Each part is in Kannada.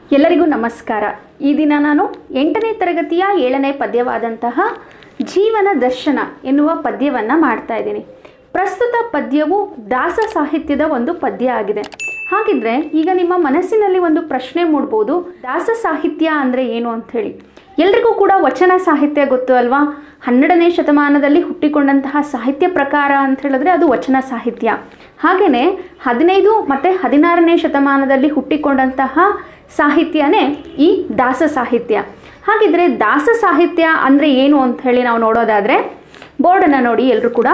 ಎಲ್ಲರಿಗೂ ನಮಸ್ಕಾರ ಈ ದಿನ ನಾನು ಎಂಟನೇ ತರಗತಿಯ ಏಳನೇ ಪದ್ಯವಾದಂತಹ ಜೀವನ ದರ್ಶನ ಎನ್ನುವ ಪದ್ಯವನ್ನು ಮಾಡ್ತಾ ಇದ್ದೀನಿ ಪ್ರಸ್ತುತ ಪದ್ಯವು ದಾಸ ಸಾಹಿತ್ಯದ ಒಂದು ಪದ್ಯ ಆಗಿದೆ ಹಾಗಿದ್ರೆ ಈಗ ನಿಮ್ಮ ಮನಸ್ಸಿನಲ್ಲಿ ಒಂದು ಪ್ರಶ್ನೆ ಮೂಡ್ಬೋದು ದಾಸ ಸಾಹಿತ್ಯ ಅಂದರೆ ಏನು ಅಂಥೇಳಿ ಎಲ್ರಿಗೂ ಕೂಡ ವಚನ ಸಾಹಿತ್ಯ ಗೊತ್ತು ಅಲ್ವಾ ಹನ್ನೆರಡನೇ ಶತಮಾನದಲ್ಲಿ ಹುಟ್ಟಿಕೊಂಡಂತಹ ಸಾಹಿತ್ಯ ಪ್ರಕಾರ ಅಂತ ಹೇಳಿದ್ರೆ ಅದು ವಚನ ಸಾಹಿತ್ಯ ಹಾಗೆಯೇ ಹದಿನೈದು ಮತ್ತು ಹದಿನಾರನೇ ಶತಮಾನದಲ್ಲಿ ಹುಟ್ಟಿಕೊಂಡಂತಹ ಸಾಹಿತ್ಯನೇ ಈ ದಾಸ ಸಾಹಿತ್ಯ ಹಾಗಿದ್ರೆ ದಾಸ ಸಾಹಿತ್ಯ ಅಂದರೆ ಏನು ಅಂತ ಹೇಳಿ ನಾವು ನೋಡೋದಾದರೆ ಬೋರ್ಡನ್ನು ನೋಡಿ ಎಲ್ಲರೂ ಕೂಡ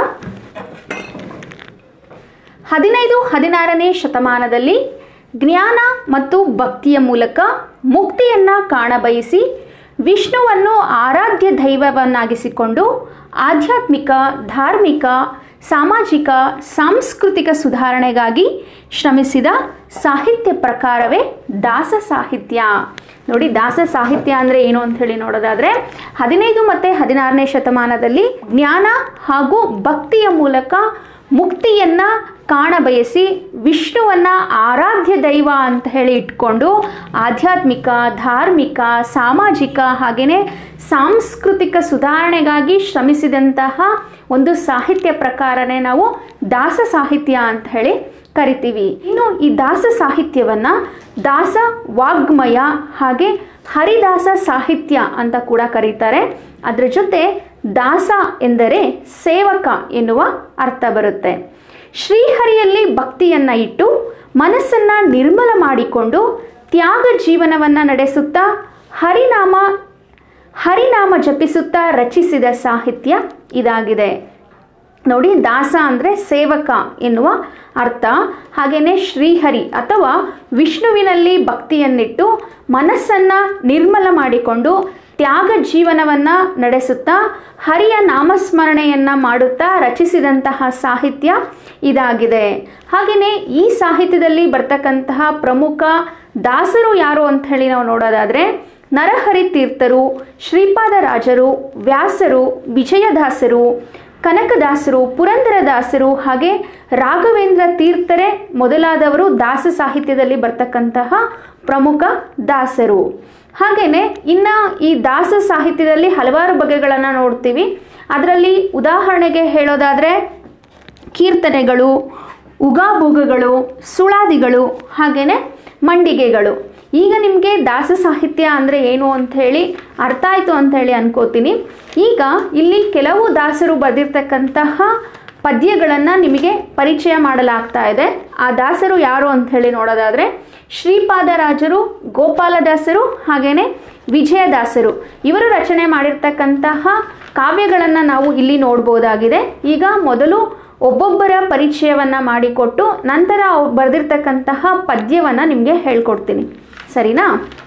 ಹದಿನೈದು ಹದಿನಾರನೇ ಶತಮಾನದಲ್ಲಿ ಜ್ಞಾನ ಮತ್ತು ಭಕ್ತಿಯ ಮೂಲಕ ಮುಕ್ತಿಯನ್ನು ಕಾಣಬಯಸಿ ವಿಷ್ಣುವನ್ನು ಆರಾಧ್ಯ ದೈವವನ್ನಾಗಿಸಿಕೊಂಡು ಆಧ್ಯಾತ್ಮಿಕ ಧಾರ್ಮಿಕ ಸಾಮಾಜಿಕ ಸಾಂಸ್ಕೃತಿಕ ಸುಧಾರಣೆಗಾಗಿ ಶ್ರಮಿಸಿದ ಸಾಹಿತ್ಯ ಪ್ರಕಾರವೇ ದಾಸ ಸಾಹಿತ್ಯ ನೋಡಿ ದಾಸ ಸಾಹಿತ್ಯ ಅಂದರೆ ಏನು ಅಂತ ಹೇಳಿ ನೋಡೋದಾದರೆ ಹದಿನೈದು ಮತ್ತು ಹದಿನಾರನೇ ಶತಮಾನದಲ್ಲಿ ಜ್ಞಾನ ಹಾಗೂ ಭಕ್ತಿಯ ಮೂಲಕ ಮುಕ್ತಿಯನ್ನ ಕಾಣಬಯಸಿ ವಿಷ್ಣುವನ್ನ ಆರಾಧ್ಯ ದೈವ ಅಂತ ಹೇಳಿ ಇಟ್ಕೊಂಡು ಆಧ್ಯಾತ್ಮಿಕ ಧಾರ್ಮಿಕ ಸಾಮಾಜಿಕ ಹಾಗೆಯೇ ಸಾಂಸ್ಕೃತಿಕ ಸುಧಾರಣೆಗಾಗಿ ಶ್ರಮಿಸಿದಂತಹ ಒಂದು ಸಾಹಿತ್ಯ ಪ್ರಕಾರನೇ ನಾವು ದಾಸ ಸಾಹಿತ್ಯ ಅಂತ ಹೇಳಿ ಕರಿತೀವಿ ಇನ್ನು ಈ ದಾಸ ಸಾಹಿತ್ಯವನ್ನ ದಾಸ ವಾಗ್ಮಯ ಹಾಗೆ ಹರಿದಾಸ ಸಾಹಿತ್ಯ ಅಂತ ಕೂಡ ಕರೀತಾರೆ ಅದರ ಜೊತೆ ದಾಸ ಎಂದರೆ ಸೇವಕ ಎನ್ನುವ ಅರ್ಥ ಬರುತ್ತೆ ಶ್ರೀಹರಿಯಲ್ಲಿ ಭಕ್ತಿಯನ್ನ ಇಟ್ಟು ಮನಸ್ಸನ್ನ ನಿರ್ಮಲ ಮಾಡಿಕೊಂಡು ತ್ಯಾಗ ಜೀವನವನ್ನು ನಡೆಸುತ್ತಾ ಹರಿನಾಮ ಹರಿನಾಮ ಜಪಿಸುತ್ತಾ ರಚಿಸಿದ ಸಾಹಿತ್ಯ ಇದಾಗಿದೆ ನೋಡಿ ದಾಸ ಅಂದರೆ ಸೇವಕ ಎನ್ನುವ ಅರ್ಥ ಹಾಗೆಯೇ ಶ್ರೀಹರಿ ಅಥವಾ ವಿಷ್ಣುವಿನಲ್ಲಿ ಭಕ್ತಿಯನ್ನಿಟ್ಟು ಮನಸ್ಸನ್ನು ನಿರ್ಮಲ ಮಾಡಿಕೊಂಡು ತ್ಯಾಗ ಜೀವನವನ್ನು ನಡೆಸುತ್ತಾ ಹರಿಯ ನಾಮಸ್ಮರಣೆಯನ್ನು ಮಾಡುತ್ತಾ ರಚಿಸಿದಂತಹ ಸಾಹಿತ್ಯ ಇದಾಗಿದೆ ಹಾಗೆಯೇ ಈ ಸಾಹಿತ್ಯದಲ್ಲಿ ಬರ್ತಕ್ಕಂತಹ ಪ್ರಮುಖ ದಾಸರು ಯಾರು ಅಂತ ಹೇಳಿ ನಾವು ನೋಡೋದಾದರೆ ನರಹರಿ ತೀರ್ಥರು ಶ್ರೀಪಾದರಾಜರು ವ್ಯಾಸರು ವಿಜಯದಾಸರು ಕನಕದಾಸರು ಪುರಂದರದಾಸರು ಹಾಗೆ ರಾಘವೇಂದ್ರ ತೀರ್ಥರೇ ಮೊದಲಾದವರು ದಾಸ ಸಾಹಿತ್ಯದಲ್ಲಿ ಬರ್ತಕ್ಕಂತಹ ಪ್ರಮುಖ ದಾಸರು ಹಾಗೆಯೇ ಇನ್ನು ಈ ದಾಸ ಸಾಹಿತ್ಯದಲ್ಲಿ ಹಲವಾರು ಬಗೆಗಳನ್ನು ನೋಡ್ತೀವಿ ಅದರಲ್ಲಿ ಉದಾಹರಣೆಗೆ ಹೇಳೋದಾದರೆ ಕೀರ್ತನೆಗಳು ಉಗಾಭೋಗಗಳು ಸುಳಾದಿಗಳು ಹಾಗೆಯೇ ಮಂಡಿಗೆಗಳು ಈಗ ನಿಮಗೆ ದಾಸ ಸಾಹಿತ್ಯ ಅಂದರೆ ಏನು ಅಂಥೇಳಿ ಅರ್ಥ ಆಯಿತು ಅಂಥೇಳಿ ಅನ್ಕೋತೀನಿ ಈಗ ಇಲ್ಲಿ ಕೆಲವು ದಾಸರು ಬರೆದಿರ್ತಕ್ಕಂತಹ ಪದ್ಯಗಳನ್ನು ನಿಮಗೆ ಪರಿಚಯ ಮಾಡಲಾಗ್ತಾ ಇದೆ ಆ ದಾಸರು ಯಾರು ಅಂಥೇಳಿ ನೋಡೋದಾದರೆ ಶ್ರೀಪಾದರಾಜರು ಗೋಪಾಲದಾಸರು ಹಾಗೆಯೇ ವಿಜಯದಾಸರು ಇವರು ರಚನೆ ಮಾಡಿರ್ತಕ್ಕಂತಹ ಕಾವ್ಯಗಳನ್ನು ನಾವು ಇಲ್ಲಿ ನೋಡ್ಬೋದಾಗಿದೆ ಈಗ ಮೊದಲು ಒಬ್ಬೊಬ್ಬರ ಪರಿಚಯವನ್ನು ಮಾಡಿಕೊಟ್ಟು ನಂತರ ಅವ್ರು ಬರೆದಿರ್ತಕ್ಕಂತಹ ಪದ್ಯವನ್ನು ನಿಮಗೆ ಹೇಳ್ಕೊಡ್ತೀನಿ ಸರಿನಾ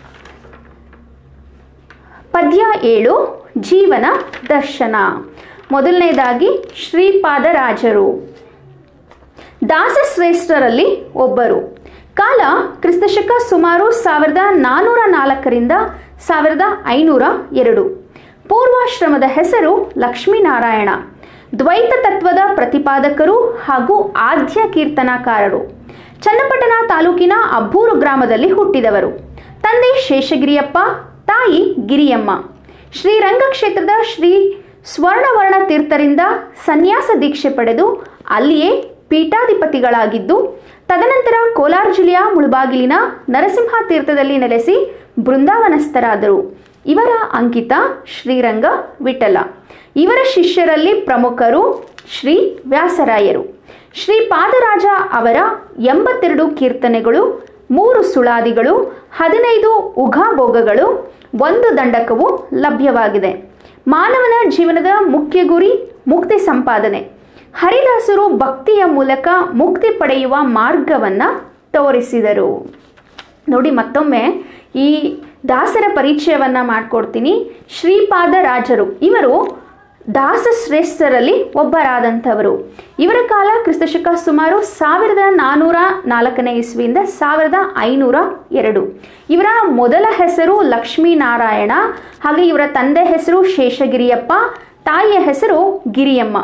ಪದ್ಯ ಏಳು ಜೀವನ ದರ್ಶನ ಮೊದಲನೇದಾಗಿ ಶ್ರೀಪಾದರಾಜರು ದಾಸಶ್ರೇಷ್ಠರಲ್ಲಿ ಒಬ್ಬರು ಕಾಲ ಕ್ರಿಸ್ತಶಕ ಸುಮಾರು ಸಾವಿರದ ನಾನ್ನೂರ ನಾಲ್ಕರಿಂದ ಸಾವಿರದ ಐನೂರ ಎರಡು ಪೂರ್ವಾಶ್ರಮದ ಹೆಸರು ಲಕ್ಷ್ಮೀನಾರಾಯಣ ದ್ವೈತ ತತ್ವದ ಪ್ರತಿಪಾದಕರು ಹಾಗೂ ಆದ್ಯ ಕೀರ್ತನಕಾರರು ಚನ್ನಪಟ್ಟಣ ತಾಲೂಕಿನ ಅಬ್ಬೂರು ಗ್ರಾಮದಲ್ಲಿ ಹುಟ್ಟಿದವರು ತಂದೆ ಶೇಷಗಿರಿಯಪ್ಪ ತಾಯಿ ಗಿರಿಯಮ್ಮ ಶ್ರೀರಂಗ ಕ್ಷೇತ್ರದ ಶ್ರೀ ಸ್ವರ್ಣವರ್ಣ ತೀರ್ಥರಿಂದ ಸನ್ಯಾಸ ದೀಕ್ಷೆ ಪಡೆದು ಅಲ್ಲಿಯೇ ಪೀಠಾಧಿಪತಿಗಳಾಗಿದ್ದು ತದನಂತರ ಕೋಲಾರ ಜಿಲ್ಲೆಯ ಮುಳುಬಾಗಿಲಿನ ನರಸಿಂಹ ತೀರ್ಥದಲ್ಲಿ ನೆಲೆಸಿ ಬೃಂದಾವನಸ್ಥರಾದರು ಇವರ ಅಂಕಿತ ಶ್ರೀರಂಗ ವಿಠಲ ಇವರ ಶಿಷ್ಯರಲ್ಲಿ ಪ್ರಮುಖರು ಶ್ರೀ ವ್ಯಾಸರಾಯರು ಶ್ರೀ ಪಾದರಾಜ ಅವರ ಎಂಬತ್ತೆರಡು ಕೀರ್ತನೆಗಳು ಮೂರು ಸುಳಾದಿಗಳು ಹದಿನೈದು ಉಘಾಭೋಗಗಳು ಒಂದು ದಂಡಕವು ಲಭ್ಯವಾಗಿದೆ ಮಾನವನ ಜೀವನದ ಮುಖ್ಯ ಗುರಿ ಮುಕ್ತಿ ಸಂಪಾದನೆ ಹರಿದಾಸರು ಭಕ್ತಿಯ ಮೂಲಕ ಮುಕ್ತಿ ಪಡೆಯುವ ಮಾರ್ಗವನ್ನು ತೋರಿಸಿದರು ನೋಡಿ ಮತ್ತೊಮ್ಮೆ ಈ ದಾಸರ ಪರಿಚಯವನ್ನು ಮಾಡಿಕೊಡ್ತೀನಿ ಶ್ರೀಪಾದರಾಜರು ಇವರು ದಾಸಶ್ರೇಷ್ಠರಲ್ಲಿ ಒಬ್ಬರಾದಂಥವರು ಇವರ ಕಾಲ ಕ್ರಿಸ್ತಶಕ ಸುಮಾರು ಸಾವಿರದ ನಾನ್ನೂರ ನಾಲ್ಕನೇ ಇಸ್ವಿಯಿಂದ ಸಾವಿರದ ಐನೂರ ಎರಡು ಇವರ ಮೊದಲ ಹೆಸರು ಲಕ್ಷ್ಮೀನಾರಾಯಣ ಹಾಗೆ ಇವರ ತಂದೆ ಹೆಸರು ಶೇಷಗಿರಿಯಪ್ಪ ತಾಯಿಯ ಹೆಸರು ಗಿರಿಯಮ್ಮ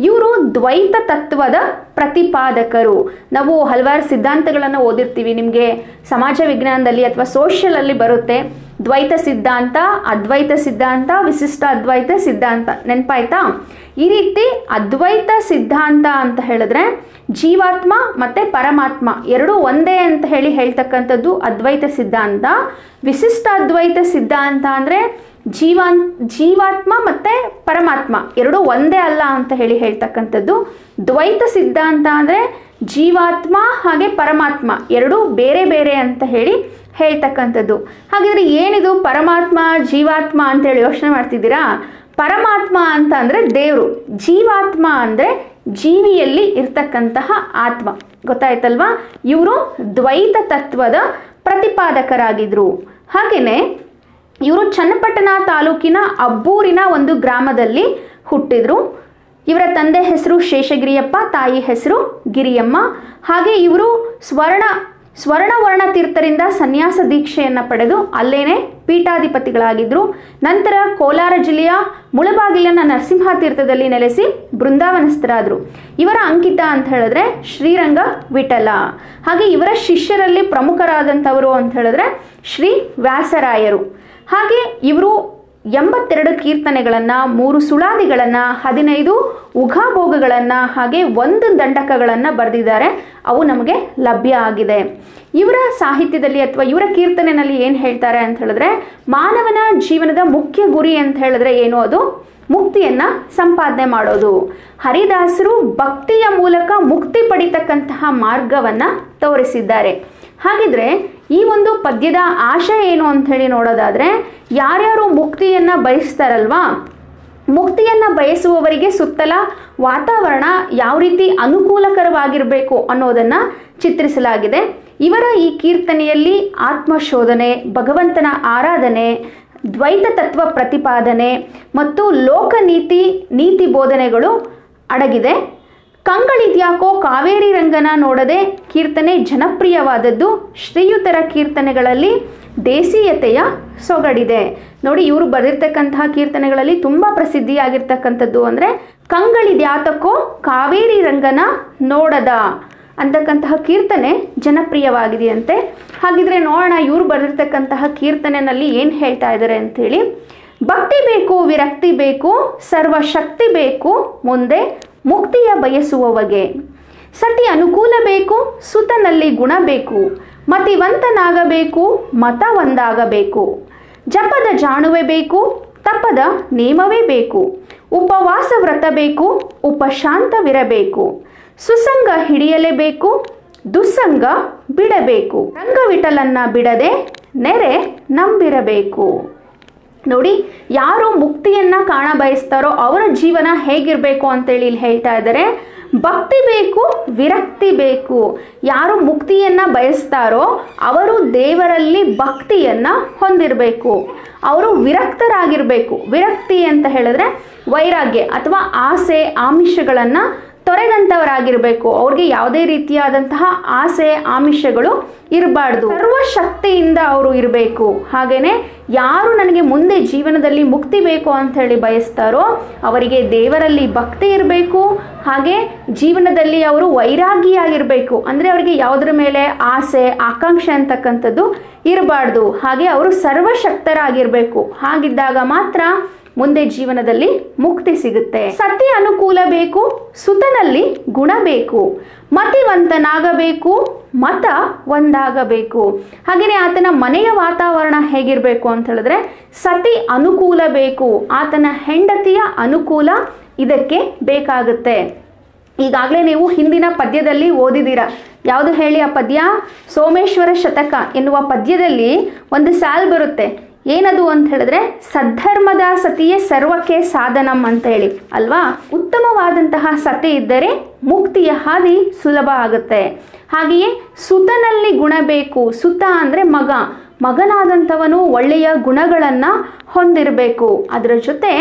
ಇವರು ದ್ವೈತ ತತ್ವದ ಪ್ರತಿಪಾದಕರು ನಾವು ಹಲವಾರು ಸಿದ್ಧಾಂತಗಳನ್ನು ಓದಿರ್ತೀವಿ ನಿಮಗೆ ಸಮಾಜ ವಿಜ್ಞಾನದಲ್ಲಿ ಅಥವಾ ಸೋಷಿಯಲಲ್ಲಿ ಬರುತ್ತೆ ದ್ವೈತ ಸಿದ್ಧಾಂತ ಅದ್ವೈತ ಸಿದ್ಧಾಂತ ವಿಶಿಷ್ಟ ಅದ್ವೈತ ಸಿದ್ಧಾಂತ ನೆನಪಾಯ್ತಾ ಈ ರೀತಿ ಅದ್ವೈತ ಸಿದ್ಧಾಂತ ಅಂತ ಹೇಳಿದ್ರೆ ಜೀವಾತ್ಮ ಮತ್ತು ಪರಮಾತ್ಮ ಎರಡೂ ಒಂದೇ ಅಂತ ಹೇಳಿ ಹೇಳ್ತಕ್ಕಂಥದ್ದು ಅದ್ವೈತ ಸಿದ್ಧಾಂತ ವಿಶಿಷ್ಟ ಅದ್ವೈತ ಸಿದ್ಧಾಂತ ಅಂದರೆ ಜೀವಾನ್ ಜೀವಾತ್ಮ ಮತ್ತು ಪರಮಾತ್ಮ ಎರಡೂ ಒಂದೇ ಅಲ್ಲ ಅಂತ ಹೇಳಿ ಹೇಳ್ತಕ್ಕಂಥದ್ದು ದ್ವೈತ ಸಿದ್ಧಾಂತ ಅಂದರೆ ಜೀವಾತ್ಮ ಹಾಗೆ ಪರಮಾತ್ಮ ಎರಡೂ ಬೇರೆ ಬೇರೆ ಅಂತ ಹೇಳಿ ಹೇಳ್ತಕ್ಕಂಥದ್ದು ಹಾಗಿದ್ರೆ ಏನಿದು ಪರಮಾತ್ಮ ಜೀವಾತ್ಮ ಅಂತೇಳಿ ಯೋಚನೆ ಮಾಡ್ತಿದ್ದೀರಾ ಪರಮಾತ್ಮ ಅಂತ ಅಂದರೆ ದೇವರು ಜೀವಾತ್ಮ ಅಂದರೆ ಜೀವಿಯಲ್ಲಿ ಇರ್ತಕ್ಕಂತಹ ಆತ್ಮ ಗೊತ್ತಾಯ್ತಲ್ವಾ ಇವರು ದ್ವೈತ ತತ್ವದ ಪ್ರತಿಪಾದಕರಾಗಿದ್ದರು ಹಾಗೆಯೇ ಇವರು ಚನ್ನಪಟ್ಟಣ ತಾಲೂಕಿನ ಅಬ್ಬೂರಿನ ಒಂದು ಗ್ರಾಮದಲ್ಲಿ ಹುಟ್ಟಿದ್ರು ಇವರ ತಂದೆ ಹೆಸರು ಶೇಷಗಿರಿಯಪ್ಪ ತಾಯಿ ಹೆಸರು ಗಿರಿಯಮ್ಮ ಹಾಗೆ ಇವರು ಸ್ವರ್ಣ ಸ್ವರ್ಣವರ್ಣ ತೀರ್ಥರಿಂದ ಸನ್ಯಾಸ ದೀಕ್ಷೆಯನ್ನು ಪಡೆದು ಅಲ್ಲೇನೆ ಪೀಠಾಧಿಪತಿಗಳಾಗಿದ್ದರು ನಂತರ ಕೋಲಾರ ಜಿಲ್ಲೆಯ ಮುಳಬಾಗಿಲಿನ ನರಸಿಂಹ ತೀರ್ಥದಲ್ಲಿ ನೆಲೆಸಿ ಬೃಂದಾವನಸ್ಥರಾದರು ಇವರ ಅಂಕಿತ ಅಂತ ಹೇಳಿದ್ರೆ ಶ್ರೀರಂಗ ವಿಠಲ ಹಾಗೆ ಇವರ ಶಿಷ್ಯರಲ್ಲಿ ಪ್ರಮುಖರಾದಂಥವರು ಅಂತ ಹೇಳಿದ್ರೆ ಶ್ರೀ ವ್ಯಾಸರಾಯರು ಹಾಗೆ ಇವರು ಎಂಬತ್ತೆರಡು ಕೀರ್ತನೆಗಳನ್ನು ಮೂರು ಸುಳಾದಿಗಳನ್ನು ಹದಿನೈದು ಉಘಾಭೋಗಗಳನ್ನು ಹಾಗೆ ಒಂದು ದಂಡಕಗಳನ್ನು ಬರೆದಿದ್ದಾರೆ ಅವು ನಮಗೆ ಲಭ್ಯ ಆಗಿದೆ ಇವರ ಸಾಹಿತ್ಯದಲ್ಲಿ ಅಥವಾ ಇವರ ಕೀರ್ತನೆಯಲ್ಲಿ ಏನು ಹೇಳ್ತಾರೆ ಅಂತ ಹೇಳಿದ್ರೆ ಮಾನವನ ಜೀವನದ ಮುಖ್ಯ ಗುರಿ ಅಂತ ಹೇಳಿದ್ರೆ ಏನು ಅದು ಮುಕ್ತಿಯನ್ನು ಸಂಪಾದನೆ ಮಾಡೋದು ಹರಿದಾಸರು ಭಕ್ತಿಯ ಮೂಲಕ ಮುಕ್ತಿ ಪಡಿತಕ್ಕಂತಹ ಮಾರ್ಗವನ್ನು ತೋರಿಸಿದ್ದಾರೆ ಹಾಗಿದ್ರೆ ಈ ಒಂದು ಪದ್ಯದ ಆಶಯ ಏನು ಅಂತ ಹೇಳಿ ನೋಡೋದಾದರೆ ಯಾರ್ಯಾರು ಮುಕ್ತಿಯನ್ನು ಬಯಸ್ತಾರಲ್ವಾ ಮುಕ್ತಿಯನ್ನು ಬಯಸುವವರಿಗೆ ಸುತ್ತಲ ವಾತಾವರಣ ಯಾವ ರೀತಿ ಅನುಕೂಲಕರವಾಗಿರಬೇಕು ಅನ್ನೋದನ್ನು ಚಿತ್ರಿಸಲಾಗಿದೆ ಇವರ ಈ ಕೀರ್ತನೆಯಲ್ಲಿ ಆತ್ಮಶೋಧನೆ ಭಗವಂತನ ಆರಾಧನೆ ದ್ವೈತ ತತ್ವ ಪ್ರತಿಪಾದನೆ ಮತ್ತು ಲೋಕನೀತಿ ನೀತಿ ಬೋಧನೆಗಳು ಅಡಗಿದೆ ಕಂಗಳಿದ್ಯಾಕೋ ಕಾವೇರಿ ರಂಗನ ನೋಡದೆ ಕೀರ್ತನೆ ಜನಪ್ರಿಯವಾದದ್ದು ಶ್ರೀಯುತರ ಕೀರ್ತನೆಗಳಲ್ಲಿ ದೇಸೀಯತೆಯ ಸೊಗಡಿದೆ ನೋಡಿ ಇವರು ಬರೆದಿರ್ತಕ್ಕಂತಹ ಕೀರ್ತನೆಗಳಲ್ಲಿ ತುಂಬ ಪ್ರಸಿದ್ಧಿಯಾಗಿರ್ತಕ್ಕಂಥದ್ದು ಅಂದರೆ ಕಂಗಳಿದ್ಯಾತಕ್ಕೋ ಕಾವೇರಿ ರಂಗನ ನೋಡದ ಅಂತಕ್ಕಂತಹ ಕೀರ್ತನೆ ಜನಪ್ರಿಯವಾಗಿದೆಯಂತೆ ಹಾಗಿದ್ರೆ ನೋಡೋಣ ಇವರು ಬರೆದಿರ್ತಕ್ಕಂತಹ ಕೀರ್ತನೆಯಲ್ಲಿ ಏನು ಹೇಳ್ತಾ ಇದ್ದಾರೆ ಅಂಥೇಳಿ ಭಕ್ತಿ ಬೇಕು ವಿರಕ್ತಿ ಬೇಕು ಸರ್ವಶಕ್ತಿ ಬೇಕು ಮುಂದೆ ಮುಕ್ತಿಯ ಬಯಸುವವಗೆ ಸತಿ ಅನುಕೂಲ ಬೇಕು ಸುತನಲ್ಲಿ ಗುಣ ಬೇಕು ಮತಿವಂತನಾಗಬೇಕು ಮತ ಒಂದಾಗಬೇಕು ಜಪದ ಜಾಣುವೆ ಬೇಕು ತಪದ ನೇಮವೇ ಬೇಕು ಉಪವಾಸ ವ್ರತ ಬೇಕು ಉಪಶಾಂತವಿರಬೇಕು ಸುಸಂಗ ಹಿಡಿಯಲೇಬೇಕು ದುಸ್ಸಂಗ ಬಿಡಬೇಕು ರಂಗವಿಠಲನ್ನ ಬಿಡದೆ ನೆರೆ ನಂಬಿರಬೇಕು ನೋಡಿ ಯಾರು ಮುಕ್ತಿಯನ್ನು ಕಾಣ ಬಯಸ್ತಾರೋ ಅವರ ಜೀವನ ಹೇಗಿರಬೇಕು ಅಂತೇಳಿ ಇಲ್ಲಿ ಹೇಳ್ತಾ ಇದ್ದಾರೆ ಭಕ್ತಿ ಬೇಕು ವಿರಕ್ತಿ ಬೇಕು ಯಾರು ಮುಕ್ತಿಯನ್ನು ಬಯಸ್ತಾರೋ ಅವರು ದೇವರಲ್ಲಿ ಭಕ್ತಿಯನ್ನು ಹೊಂದಿರಬೇಕು ಅವರು ವಿರಕ್ತರಾಗಿರಬೇಕು ವಿರಕ್ತಿ ಅಂತ ಹೇಳಿದ್ರೆ ವೈರಾಗ್ಯ ಅಥವಾ ಆಸೆ ಆಮಿಷಗಳನ್ನು ತೊರೆದಂಥವರಾಗಿರಬೇಕು ಅವ್ರಿಗೆ ಯಾವುದೇ ರೀತಿಯಾದಂತಹ ಆಸೆ ಆಮಿಷಗಳು ಇರಬಾರ್ದು ಸರ್ವಶಕ್ತಿಯಿಂದ ಅವರು ಇರಬೇಕು ಹಾಗೆಯೇ ಯಾರು ನನಗೆ ಮುಂದೆ ಜೀವನದಲ್ಲಿ ಮುಕ್ತಿ ಬೇಕು ಅಂತ ಹೇಳಿ ಬಯಸ್ತಾರೋ ಅವರಿಗೆ ದೇವರಲ್ಲಿ ಭಕ್ತಿ ಇರಬೇಕು ಹಾಗೆ ಜೀವನದಲ್ಲಿ ಅವರು ವೈರಾಗಿಯಾಗಿರಬೇಕು ಅಂದರೆ ಅವರಿಗೆ ಯಾವುದ್ರ ಮೇಲೆ ಆಸೆ ಆಕಾಂಕ್ಷೆ ಅಂತಕ್ಕಂಥದ್ದು ಇರಬಾರ್ದು ಹಾಗೆ ಅವರು ಸರ್ವಶಕ್ತರಾಗಿರಬೇಕು ಹಾಗಿದ್ದಾಗ ಮಾತ್ರ ಮುಂದೆ ಜೀವನದಲ್ಲಿ ಮುಕ್ತಿ ಸಿಗುತ್ತೆ ಸತಿ ಅನುಕೂಲ ಬೇಕು ಸುತನಲ್ಲಿ ಗುಣ ಬೇಕು ಮತಿವಂತನಾಗಬೇಕು ಮತ ಒಂದಾಗಬೇಕು ಹಾಗೆಯೇ ಆತನ ಮನೆಯ ವಾತಾವರಣ ಹೇಗಿರಬೇಕು ಅಂತ ಹೇಳಿದ್ರೆ ಸತಿ ಅನುಕೂಲ ಬೇಕು ಆತನ ಹೆಂಡತಿಯ ಅನುಕೂಲ ಇದಕ್ಕೆ ಬೇಕಾಗುತ್ತೆ ಈಗಾಗಲೇ ನೀವು ಹಿಂದಿನ ಪದ್ಯದಲ್ಲಿ ಓದಿದ್ದೀರಾ ಯಾವುದು ಹೇಳಿ ಆ ಪದ್ಯ ಸೋಮೇಶ್ವರ ಶತಕ ಎನ್ನುವ ಪದ್ಯದಲ್ಲಿ ಒಂದು ಸಾಲ್ ಬರುತ್ತೆ ಏನದು ಅಂತ ಹೇಳಿದ್ರೆ ಸದ್ಧರ್ಮದ ಸತಿಯೇ ಸರ್ವಕ್ಕೆ ಸಾಧನಂ ಅಂತ ಹೇಳಿ ಅಲ್ವಾ ಉತ್ತಮವಾದಂತಹ ಸತಿ ಇದ್ದರೆ ಮುಕ್ತಿಯ ಹಾದಿ ಸುಲಭ ಆಗುತ್ತೆ ಹಾಗೆಯೇ ಸುತನಲ್ಲಿ ಗುಣ ಬೇಕು ಸುತ ಅಂದರೆ ಮಗ ಮಗನಾದಂಥವನು ಒಳ್ಳೆಯ ಗುಣಗಳನ್ನು ಹೊಂದಿರಬೇಕು ಅದರ ಜೊತೆ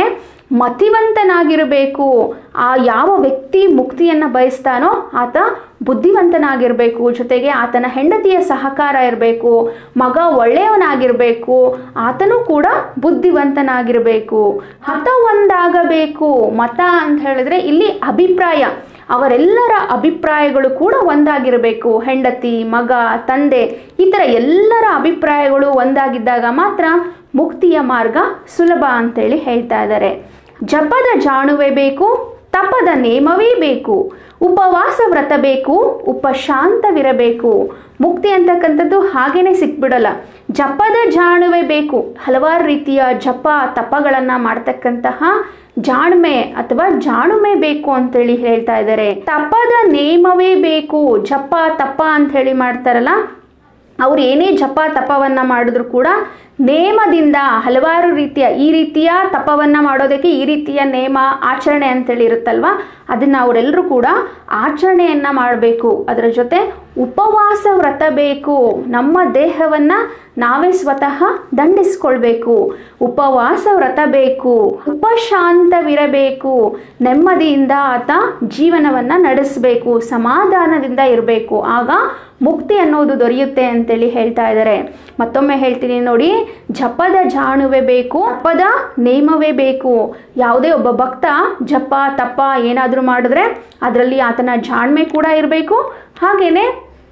ಮತಿವಂತನಾಗಿರಬೇಕು ಆ ಯಾವ ವ್ಯಕ್ತಿ ಮುಕ್ತಿಯನ್ನು ಬಯಸ್ತಾನೋ ಆತ ಬುದ್ಧಿವಂತನಾಗಿರಬೇಕು ಜೊತೆಗೆ ಆತನ ಹೆಂಡತಿಯ ಸಹಕಾರ ಇರಬೇಕು ಮಗ ಒಳ್ಳೆಯವನಾಗಿರಬೇಕು ಆತನೂ ಕೂಡ ಬುದ್ಧಿವಂತನಾಗಿರಬೇಕು ಮತ ಒಂದಾಗಬೇಕು ಮತ ಅಂತ ಹೇಳಿದ್ರೆ ಇಲ್ಲಿ ಅಭಿಪ್ರಾಯ ಅವರೆಲ್ಲರ ಅಭಿಪ್ರಾಯಗಳು ಕೂಡ ಒಂದಾಗಿರಬೇಕು ಹೆಂಡತಿ ಮಗ ತಂದೆ ಈ ಥರ ಎಲ್ಲರ ಅಭಿಪ್ರಾಯಗಳು ಒಂದಾಗಿದ್ದಾಗ ಮಾತ್ರ ಮುಕ್ತಿಯ ಮಾರ್ಗ ಸುಲಭ ಅಂತೇಳಿ ಹೇಳ್ತಾ ಇದ್ದಾರೆ ಜಪದ ಜಾಣುವೆ ಬೇಕು ತಪದ ನೇಮವೇ ಬೇಕು ಉಪವಾಸ ವ್ರತ ಬೇಕು ಉಪಶಾಂತವಿರಬೇಕು ಮುಕ್ತಿ ಅಂತಕ್ಕಂಥದ್ದು ಹಾಗೇನೆ ಸಿಕ್ಬಿಡಲ್ಲ ಜಪದ ಜಾಣುವೆ ಬೇಕು ಹಲವಾರು ರೀತಿಯ ಜಪ ತಪಗಳನ್ನು ಮಾಡ್ತಕ್ಕಂತಹ ಜಾಣ್ಮೆ ಅಥವಾ ಜಾಣುಮೆ ಬೇಕು ಅಂತೇಳಿ ಹೇಳ್ತಾ ಇದ್ದಾರೆ ತಪದ ನೇಮವೇ ಬೇಕು ಜಪ ತಪ ಅಂತ ಹೇಳಿ ಮಾಡ್ತಾರಲ್ಲ ಅವ್ರು ಏನೇ ಜಪ ತಪವನ್ನು ಮಾಡಿದ್ರು ಕೂಡ ನೇಮದಿಂದ ಹಲವಾರು ರೀತಿಯ ಈ ರೀತಿಯ ತಪವನ್ನು ಮಾಡೋದಕ್ಕೆ ಈ ರೀತಿಯ ನೇಮ ಆಚರಣೆ ಅಂತೇಳಿ ಇರುತ್ತಲ್ವ ಅದನ್ನು ಅವರೆಲ್ಲರೂ ಕೂಡ ಆಚರಣೆಯನ್ನು ಮಾಡಬೇಕು ಅದರ ಜೊತೆ ಉಪವಾಸ ವ್ರತ ಬೇಕು ನಮ್ಮ ದೇಹವನ್ನು ನಾವೇ ಸ್ವತಃ ದಂಡಿಸ್ಕೊಳ್ಬೇಕು ಉಪವಾಸ ವ್ರತ ಬೇಕು ಉಪಶಾಂತವಿರಬೇಕು ನೆಮ್ಮದಿಯಿಂದ ಆತ ಜೀವನವನ್ನು ನಡೆಸಬೇಕು ಸಮಾಧಾನದಿಂದ ಇರಬೇಕು ಆಗ ಮುಕ್ತಿ ಅನ್ನೋದು ದೊರೆಯುತ್ತೆ ಅಂತೇಳಿ ಹೇಳ್ತಾ ಇದ್ದಾರೆ ಮತ್ತೊಮ್ಮೆ ಹೇಳ್ತೀನಿ ನೋಡಿ ಜಪದ ಜಾಣುವೆ ಬೇಕು ಜಪದ ನೇಮವೇ ಬೇಕು ಯಾವುದೇ ಒಬ್ಬ ಭಕ್ತ ಜಪ ತಪ ಏನಾದರೂ ಮಾಡಿದ್ರೆ ಅದರಲ್ಲಿ ಆತನ ಜಾಣ್ಮೆ ಕೂಡ ಇರಬೇಕು ಹಾಗೆಯೇ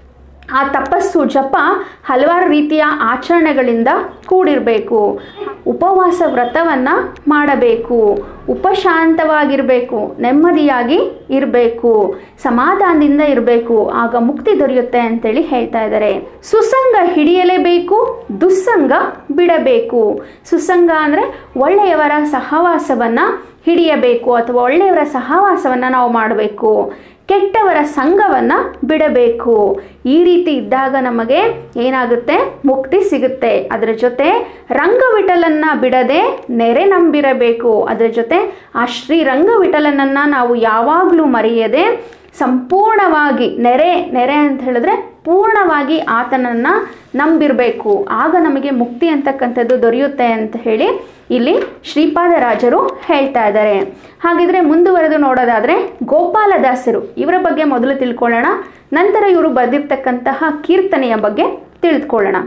ಆ ತಪಸ್ಸು ಜಪ ಹಲವಾರು ರೀತಿಯ ಆಚರಣೆಗಳಿಂದ ಕೂಡಿರಬೇಕು ಉಪವಾಸ ವ್ರತವನ್ನು ಮಾಡಬೇಕು ಉಪಶಾಂತವಾಗಿರಬೇಕು ನೆಮ್ಮದಿಯಾಗಿ ಇರಬೇಕು ಸಮಾಧಾನದಿಂದ ಇರಬೇಕು ಆಗ ಮುಕ್ತಿ ದೊರೆಯುತ್ತೆ ಅಂತೇಳಿ ಹೇಳ್ತಾ ಇದ್ದಾರೆ ಸುಸಂಗ ಹಿಡಿಯಲೇಬೇಕು ದುಸ್ಸಂಗ ಬಿಡಬೇಕು ಸುಸಂಗ ಅಂದರೆ ಒಳ್ಳೆಯವರ ಸಹವಾಸವನ್ನು ಹಿಡಿಯಬೇಕು ಅಥವಾ ಒಳ್ಳೆಯವರ ಸಹವಾಸವನ್ನು ನಾವು ಮಾಡಬೇಕು ಕೆಟ್ಟವರ ಸಂಘವನ್ನು ಬಿಡಬೇಕು ಈ ರೀತಿ ಇದ್ದಾಗ ನಮಗೆ ಏನಾಗುತ್ತೆ ಮುಕ್ತಿ ಸಿಗುತ್ತೆ ಅದರ ಜೊತೆ ರಂಗವಿಠಲನ್ನ ಬಿಡದೆ ನೆರೆ ನಂಬಿರಬೇಕು ಅದರ ಜೊತೆ ಆ ಶ್ರೀ ರಂಗವಿಠಲನನ್ನು ನಾವು ಯಾವಾಗಲೂ ಮರೆಯದೆ ಸಂಪೂರ್ಣವಾಗಿ ನೆರೆ ನೆರೆ ಅಂತ ಹೇಳಿದ್ರೆ ಪೂರ್ಣವಾಗಿ ಆತನನ್ನು ನಂಬಿರಬೇಕು ಆಗ ನಮಗೆ ಮುಕ್ತಿ ಅಂತಕ್ಕಂಥದ್ದು ದೊರೆಯುತ್ತೆ ಅಂತ ಹೇಳಿ ಇಲ್ಲಿ ಶ್ರೀಪಾದರಾಜರು ಹೇಳ್ತಾ ಇದ್ದಾರೆ ಹಾಗಿದ್ರೆ ಮುಂದುವರೆದು ನೋಡೋದಾದರೆ ಗೋಪಾಲದಾಸರು ಇವರ ಬಗ್ಗೆ ಮೊದಲು ತಿಳ್ಕೊಳ್ಳೋಣ ನಂತರ ಇವರು ಬರೆದಿರ್ತಕ್ಕಂತಹ ಕೀರ್ತನೆಯ ಬಗ್ಗೆ ತಿಳಿದುಕೊಳ್ಳೋಣ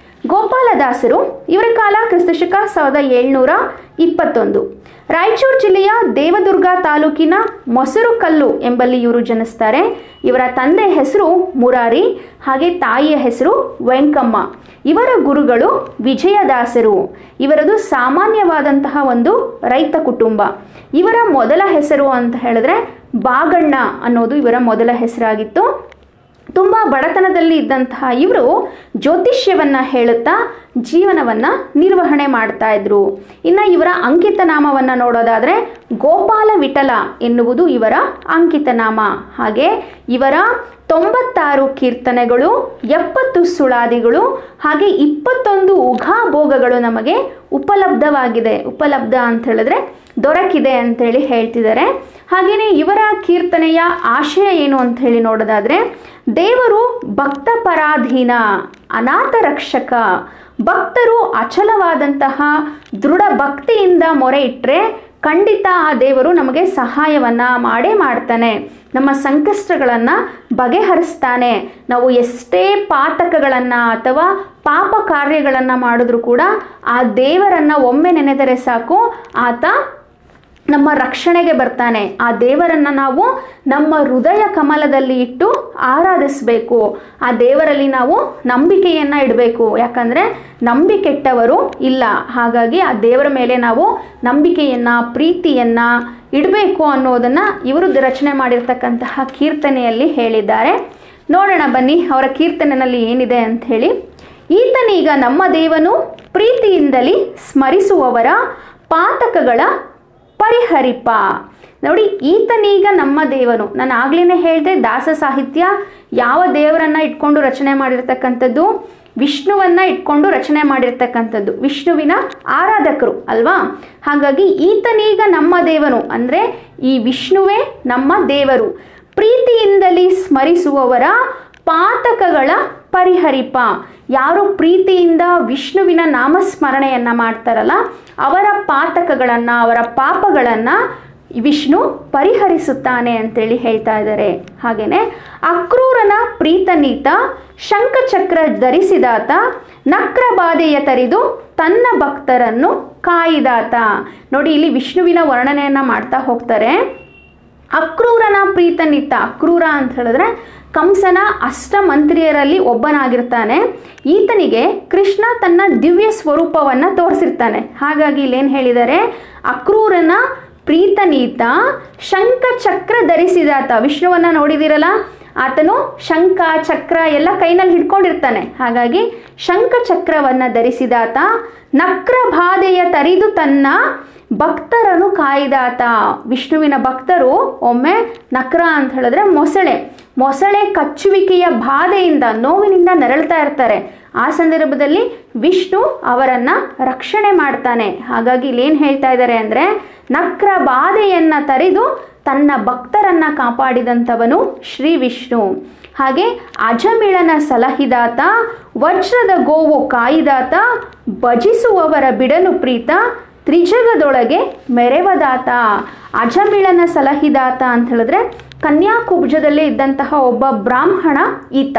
ಗೋಪಾಲದಾಸರು ಇವರ ಕಾಲ ಕ್ರಿಸ್ತಶಕ ಸಾವಿರದ ಏಳ್ನೂರ ಇಪ್ಪತ್ತೊಂದು ರಾಯಚೂರು ಜಿಲ್ಲೆಯ ದೇವದುರ್ಗ ತಾಲೂಕಿನ ಮೊಸರುಕಲ್ಲು ಎಂಬಲ್ಲಿ ಇವರು ಜನಿಸ್ತಾರೆ ಇವರ ತಂದೆ ಹೆಸರು ಮುರಾರಿ ಹಾಗೆ ತಾಯಿಯ ಹೆಸರು ವೆಂಕಮ್ಮ ಇವರ ಗುರುಗಳು ವಿಜಯದಾಸರು ಇವರದು ಸಾಮಾನ್ಯವಾದಂತಹ ಒಂದು ರೈತ ಕುಟುಂಬ ಇವರ ಮೊದಲ ಹೆಸರು ಅಂತ ಹೇಳಿದ್ರೆ ಬಾಗಣ್ಣ ಅನ್ನೋದು ಇವರ ಮೊದಲ ಹೆಸರಾಗಿತ್ತು ತುಂಬ ಬಡತನದಲ್ಲಿ ಇದ್ದಂತಹ ಇವರು ಜ್ಯೋತಿಷ್ಯವನ್ನು ಹೇಳುತ್ತಾ ಜೀವನವನ್ನು ನಿರ್ವಹಣೆ ಮಾಡ್ತಾ ಇದ್ರು ಇನ್ನು ಇವರ ಅಂಕಿತ ನಾಮವನ್ನು ನೋಡೋದಾದರೆ ಗೋಪಾಲ ವಿಠಲ ಎನ್ನುವುದು ಇವರ ಅಂಕಿತ ನಾಮ ಹಾಗೆ ಇವರ ತೊಂಬತ್ತಾರು ಕೀರ್ತನೆಗಳು ಎಪ್ಪತ್ತು ಸುಳಾದಿಗಳು ಹಾಗೆ ಇಪ್ಪತ್ತೊಂದು ಉಘಾಭೋಗಗಳು ನಮಗೆ ಉಪಲಬ್ಧವಾಗಿದೆ ಉಪಲಬ್ಧ ಅಂತ ಹೇಳಿದ್ರೆ ದೊರಕಿದೆ ಅಂತೇಳಿ ಹೇಳ್ತಿದ್ದಾರೆ ಹಾಗೆಯೇ ಇವರ ಕೀರ್ತನೆಯ ಆಶಯ ಏನು ಅಂತ ಹೇಳಿ ನೋಡೋದಾದರೆ ದೇವರು ಭಕ್ತ ಪರಾಧೀನ ಅನಾಥ ರಕ್ಷಕ ಭಕ್ತರು ಅಚಲವಾದಂತಹ ದೃಢ ಭಕ್ತಿಯಿಂದ ಮೊರೆ ಇಟ್ಟರೆ ಖಂಡಿತ ಆ ದೇವರು ನಮಗೆ ಸಹಾಯವನ್ನು ಮಾಡೇ ಮಾಡ್ತಾನೆ ನಮ್ಮ ಸಂಕಷ್ಟಗಳನ್ನು ಬಗೆಹರಿಸ್ತಾನೆ ನಾವು ಎಷ್ಟೇ ಪಾತಕಗಳನ್ನು ಅಥವಾ ಪಾಪ ಕಾರ್ಯಗಳನ್ನು ಮಾಡಿದ್ರೂ ಕೂಡ ಆ ದೇವರನ್ನು ಒಮ್ಮೆ ನೆನೆದರೆ ಸಾಕು ಆತ ನಮ್ಮ ರಕ್ಷಣೆಗೆ ಬರ್ತಾನೆ ಆ ದೇವರನ್ನು ನಾವು ನಮ್ಮ ಹೃದಯ ಕಮಲದಲ್ಲಿ ಇಟ್ಟು ಆರಾಧಿಸಬೇಕು ಆ ದೇವರಲ್ಲಿ ನಾವು ನಂಬಿಕೆಯನ್ನು ಇಡಬೇಕು ಯಾಕಂದರೆ ನಂಬಿಕೆಟ್ಟವರು ಇಲ್ಲ ಹಾಗಾಗಿ ಆ ದೇವರ ಮೇಲೆ ನಾವು ನಂಬಿಕೆಯನ್ನು ಪ್ರೀತಿಯನ್ನು ಇಡಬೇಕು ಅನ್ನೋದನ್ನು ಇವರು ರಚನೆ ಮಾಡಿರ್ತಕ್ಕಂತಹ ಕೀರ್ತನೆಯಲ್ಲಿ ಹೇಳಿದ್ದಾರೆ ನೋಡೋಣ ಬನ್ನಿ ಅವರ ಕೀರ್ತನೆಯಲ್ಲಿ ಏನಿದೆ ಅಂತ ಹೇಳಿ ಈತನೀಗ ನಮ್ಮ ದೇವನು ಪ್ರೀತಿಯಿಂದಲೇ ಸ್ಮರಿಸುವವರ ಪಾತಕಗಳ ಪರಿಹರಿಪ ನೋಡಿ ಈತನೀಗ ನಮ್ಮ ದೇವನು ನಾನು ಆಗ್ಲೇ ಹೇಳಿದೆ ದಾಸ ಸಾಹಿತ್ಯ ಯಾವ ದೇವರನ್ನ ಇಟ್ಕೊಂಡು ರಚನೆ ಮಾಡಿರ್ತಕ್ಕಂಥದ್ದು ವಿಷ್ಣುವನ್ನ ಇಟ್ಕೊಂಡು ರಚನೆ ಮಾಡಿರ್ತಕ್ಕಂಥದ್ದು ವಿಷ್ಣುವಿನ ಆರಾಧಕರು ಅಲ್ವಾ ಹಾಗಾಗಿ ಈತನೀಗ ನಮ್ಮ ದೇವನು ಅಂದರೆ ಈ ವಿಷ್ಣುವೇ ನಮ್ಮ ದೇವರು ಪ್ರೀತಿಯಿಂದಲೇ ಸ್ಮರಿಸುವವರ ಪಾತಕಗಳ ಪರಿಹರಿಪ ಯಾರು ಪ್ರೀತಿಯಿಂದ ವಿಷ್ಣುವಿನ ನಾಮಸ್ಮರಣೆಯನ್ನು ಮಾಡ್ತಾರಲ್ಲ ಅವರ ಪಾತಕಗಳನ್ನು ಅವರ ಪಾಪಗಳನ್ನು ವಿಷ್ಣು ಪರಿಹರಿಸುತ್ತಾನೆ ಅಂತೇಳಿ ಹೇಳ್ತಾ ಇದ್ದಾರೆ ಹಾಗೆಯೇ ಅಕ್ರೂರನ ಪ್ರೀತನೀತ ಶಂಖಚಕ್ರ ಧರಿಸಿದಾತ ನಕ್ರ ಬಾಧೆಯ ತರಿದು ತನ್ನ ಭಕ್ತರನ್ನು ಕಾಯಿದಾತ ನೋಡಿ ಇಲ್ಲಿ ವಿಷ್ಣುವಿನ ವರ್ಣನೆಯನ್ನು ಮಾಡ್ತಾ ಹೋಗ್ತಾರೆ ಅಕ್ರೂರನ ಪ್ರೀತನಿತ್ತ ಅಕ್ರೂರ ಅಂತ ಹೇಳಿದ್ರೆ ಕಂಸನ ಅಷ್ಟಮಂತ್ರಿಯರಲ್ಲಿ ಒಬ್ಬನಾಗಿರ್ತಾನೆ ಈತನಿಗೆ ಕೃಷ್ಣ ತನ್ನ ದಿವ್ಯ ಸ್ವರೂಪವನ್ನು ತೋರಿಸಿರ್ತಾನೆ ಹಾಗಾಗಿ ಇಲ್ಲೇನು ಹೇಳಿದ್ದಾರೆ ಅಕ್ರೂರನ ಪ್ರೀತನೀತ ಶಂಖ ಚಕ್ರ ಧರಿಸಿದಾತ ವಿಷ್ಣುವನ್ನ ನೋಡಿದಿರಲ್ಲ ಆತನು ಶಂಖ ಚಕ್ರ ಎಲ್ಲ ಕೈನಲ್ಲಿ ಹಿಡ್ಕೊಂಡಿರ್ತಾನೆ ಹಾಗಾಗಿ ಶಂಖ ಚಕ್ರವನ್ನು ಧರಿಸಿದಾತ ನಕ್ರ ಬಾಧೆಯ ತರಿದು ತನ್ನ ಭಕ್ತರನ್ನು ಕಾಯ್ದಾತ ವಿಷ್ಣುವಿನ ಭಕ್ತರು ಒಮ್ಮೆ ನಕ್ರ ಅಂತ ಹೇಳಿದ್ರೆ ಮೊಸಳೆ ಮೊಸಳೆ ಕಚ್ಚುವಿಕೆಯ ಬಾಧೆಯಿಂದ ನೋವಿನಿಂದ ನರಳ್ತಾ ಇರ್ತಾರೆ ಆ ಸಂದರ್ಭದಲ್ಲಿ ವಿಷ್ಣು ಅವರನ್ನ ರಕ್ಷಣೆ ಮಾಡ್ತಾನೆ ಹಾಗಾಗಿ ಇಲ್ಲೇನು ಹೇಳ್ತಾ ಇದ್ದಾರೆ ಅಂದರೆ ನಕ್ರ ಬಾಧೆಯನ್ನು ತರಿದು ತನ್ನ ಭಕ್ತರನ್ನ ಕಾಪಾಡಿದಂಥವನು ಶ್ರೀ ವಿಷ್ಣು ಹಾಗೆ ಅಜಮಿಳನ ಸಲಹಿದಾತ ವಜ್ರದ ಗೋವು ಕಾಯಿದಾತ ಭಜಿಸುವವರ ಬಿಡನು ಪ್ರೀತ ತ್ರಿಜಗದೊಳಗೆ ಮೆರೆವದಾತ ಅಜಮಿಳನ ಸಲಹಿದಾತ ಅಂತ ಹೇಳಿದ್ರೆ ಕನ್ಯಾಕುಬ್ಜದಲ್ಲೇ ಇದ್ದಂತಹ ಒಬ್ಬ ಬ್ರಾಹ್ಮಣ ಈತ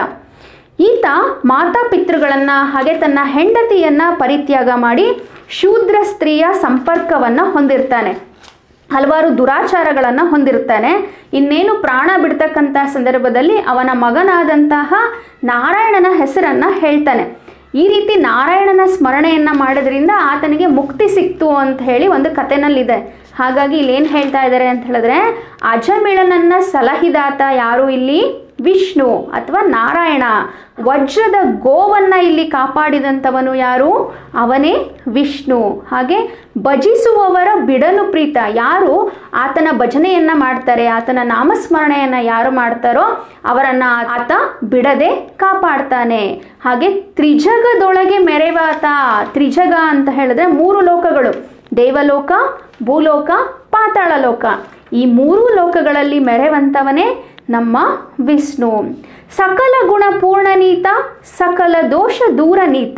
ಈತ ಮಾತಾಪಿತೃಗಳನ್ನು ಹಾಗೆ ತನ್ನ ಹೆಂಡತಿಯನ್ನು ಪರಿತ್ಯಾಗ ಮಾಡಿ ಶೂದ್ರ ಸ್ತ್ರೀಯ ಸಂಪರ್ಕವನ್ನು ಹೊಂದಿರ್ತಾನೆ ಹಲವಾರು ದುರಾಚಾರಗಳನ್ನು ಹೊಂದಿರ್ತಾನೆ ಇನ್ನೇನು ಪ್ರಾಣ ಬಿಡ್ತಕ್ಕಂಥ ಸಂದರ್ಭದಲ್ಲಿ ಅವನ ಮಗನಾದಂತಹ ನಾರಾಯಣನ ಹೆಸರನ್ನು ಹೇಳ್ತಾನೆ ಈ ರೀತಿ ನಾರಾಯಣನ ಸ್ಮರಣೆಯನ್ನು ಮಾಡೋದ್ರಿಂದ ಆತನಿಗೆ ಮುಕ್ತಿ ಸಿಕ್ತು ಅಂತ ಹೇಳಿ ಒಂದು ಕಥೆನಲ್ಲಿದೆ ಹಾಗಾಗಿ ಇಲ್ಲೇನು ಹೇಳ್ತಾ ಇದ್ದಾರೆ ಅಂತ ಹೇಳಿದ್ರೆ ಅಜಮಿಳನನ್ನ ಸಲಹಿದಾತ ಯಾರು ಇಲ್ಲಿ ವಿಷ್ಣು ಅಥವಾ ನಾರಾಯಣ ವಜ್ರದ ಗೋವನ್ನ ಇಲ್ಲಿ ಕಾಪಾಡಿದಂಥವನು ಯಾರು ಅವನೇ ವಿಷ್ಣು ಹಾಗೆ ಭಜಿಸುವವರ ಬಿಡನು ಪ್ರೀತ ಯಾರು ಆತನ ಭಜನೆಯನ್ನ ಮಾಡ್ತಾರೆ ಆತನ ನಾಮಸ್ಮರಣೆಯನ್ನ ಯಾರು ಮಾಡ್ತಾರೋ ಅವರನ್ನ ಆತ ಬಿಡದೆ ಕಾಪಾಡ್ತಾನೆ ಹಾಗೆ ತ್ರಿಜಗದೊಳಗೆ ಮೆರೆವಾತ ತ್ರಿಜಗ ಅಂತ ಹೇಳಿದ್ರೆ ಮೂರು ಲೋಕಗಳು ದೇವಲೋಕ ಭೂಲೋಕ ಪಾತಾಳ ಲೋಕ ಈ ಮೂರು ಲೋಕಗಳಲ್ಲಿ ಮೆರೆವಂತವನೇ ನಮ್ಮ ವಿಷ್ಣು ಸಕಲ ಗುಣ ಪೂರ್ಣನೀತ ಸಕಲ ದೋಷ ದೂರನೀತ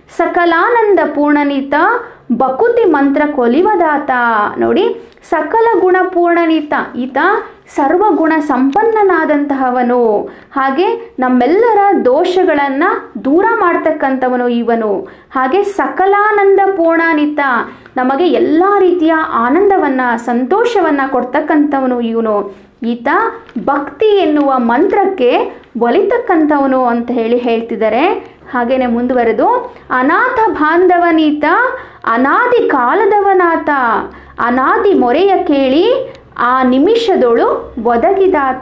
ಸಕಲಾನಂದ ಪೂರ್ಣನೀತ ಬಕುತಿ ಮಂತ್ರ ಕೊಲಿವದಾತ ನೋಡಿ ಸಕಲ ಗುಣ ಪೂರ್ಣನೀತ ಈತ ಸರ್ವಗುಣ ಸಂಪನ್ನನಾದಂತಹವನು ಹಾಗೆ ನಮ್ಮೆಲ್ಲರ ದೋಷಗಳನ್ನು ದೂರ ಮಾಡ್ತಕ್ಕಂಥವನು ಇವನು ಹಾಗೆ ಸಕಲಾನಂದ ಪೂರ್ಣಾನಿತ ನಮಗೆ ಎಲ್ಲ ರೀತಿಯ ಆನಂದವನ್ನು ಸಂತೋಷವನ್ನು ಕೊಡ್ತಕ್ಕಂಥವನು ಇವನು ಈತ ಭಕ್ತಿ ಎನ್ನುವ ಮಂತ್ರಕ್ಕೆ ಒಲಿತಕ್ಕಂಥವನು ಅಂತ ಹೇಳಿ ಹೇಳ್ತಿದ್ದಾರೆ ಹಾಗೇನೆ ಮುಂದುವರೆದು ಅನಾಥ ಬಾಂಧವನೀತ ಅನಾದಿ ಕಾಲದವನಾತ ಅನಾದಿ ಮೊರೆಯ ಕೇಳಿ ಆ ನಿಮಿಷದೊಳು ಒದಗಿದಾತ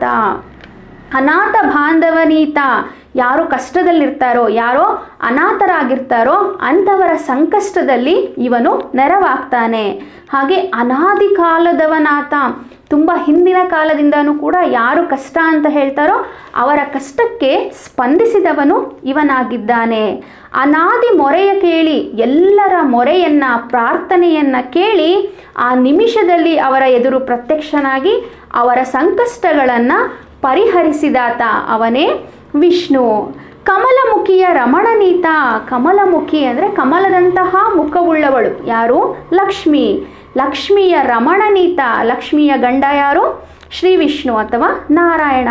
ಅನಾಥ ಬಾಂಧವನೀತ ಯಾರು ಕಷ್ಟದಲ್ಲಿರ್ತಾರೋ ಯಾರೋ ಅನಾಥರಾಗಿರ್ತಾರೋ ಅಂಥವರ ಸಂಕಷ್ಟದಲ್ಲಿ ಇವನು ನೆರವಾಗ್ತಾನೆ ಹಾಗೆ ಅನಾದಿ ಕಾಲದವನಾತ ತುಂಬ ಹಿಂದಿನ ಕಾಲದಿಂದನೂ ಕೂಡ ಯಾರು ಕಷ್ಟ ಅಂತ ಹೇಳ್ತಾರೋ ಅವರ ಕಷ್ಟಕ್ಕೆ ಸ್ಪಂದಿಸಿದವನು ಇವನಾಗಿದ್ದಾನೆ ಅನಾದಿ ಮೊರೆಯ ಕೇಳಿ ಎಲ್ಲರ ಮೊರೆಯನ್ನ ಪ್ರಾರ್ಥನೆಯನ್ನ ಕೇಳಿ ಆ ನಿಮಿಷದಲ್ಲಿ ಅವರ ಎದುರು ಪ್ರತ್ಯಕ್ಷನಾಗಿ ಅವರ ಸಂಕಷ್ಟಗಳನ್ನು ಪರಿಹರಿಸಿದಾತ ಅವನೇ ವಿಷ್ಣು ಕಮಲಮುಖಿಯ ರಮಣನೀತ ಕಮಲಮುಖಿ ಅಂದರೆ ಕಮಲದಂತಹ ಮುಖವುಳ್ಳವಳು ಯಾರು ಲಕ್ಷ್ಮಿ ಲಕ್ಷ್ಮಿಯ ರಮಣನೀತ ಲಕ್ಷ್ಮಿಯ ಗಂಡ ಯಾರು ಶ್ರೀ ವಿಷ್ಣು ಅಥವಾ ನಾರಾಯಣ